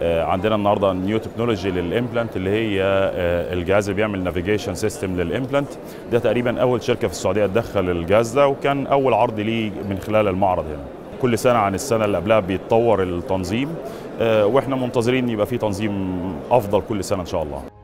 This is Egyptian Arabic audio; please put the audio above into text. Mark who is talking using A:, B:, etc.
A: عندنا النهارده نيو تكنولوجي للامبلانت اللي هي الجهاز اللي بيعمل نافيجيشن سيستم للامبلانت ده تقريبا اول شركه في السعوديه تدخل الجهاز ده وكان اول عرض ليه من خلال المعرض هنا كل سنه عن السنه اللي قبلها بيتطور التنظيم واحنا منتظرين يبقى في تنظيم افضل كل سنه ان شاء الله